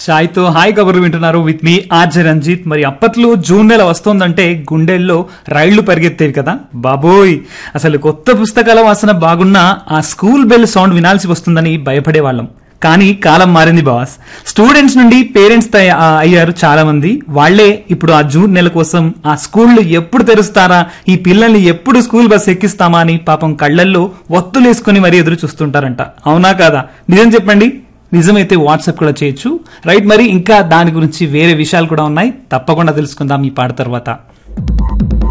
చాయ్తో hi కబుర్లు వింటున్నారు with me RJ Ranjith మరి అప్పట్లో జూన్ నెల వస్తోందంటే గుండెల్లో రైళ్లు పరిగెత్తేవి కదా బాబోయ్ అసలు కొత్త పుస్తకాల వాసన బాగున్నా ఆ స్కూల్ బెల్ సౌండ్ వినాల్సి వస్తుందని భయపడే వాళ్ళం కానీ కాలం మారింది బాస్ స్టూడెంట్స్ నుండి పేరెంట్స్ అయ్యారు చాలా మంది వాళ్లే ఇప్పుడు ఆ జూన్ నెల కోసం ఆ స్కూళ్లు ఎప్పుడు తెరుస్తారా ఈ పిల్లల్ని ఎప్పుడు స్కూల్ బస్ ఎక్కిస్తామా అని పాపం కళ్ళల్లో ఒత్తులేసుకుని మరీ ఎదురు చూస్తుంటారంట అవునా కాదా నిజం చెప్పండి నిజమైతే వాట్సాప్ కూడా చేయొచ్చు రైట్ మరి ఇంకా దాని గురించి వేరే విషయాలు కూడా ఉన్నాయి తప్పకుండా తెలుసుకుందాం ఈ పాట తర్వాత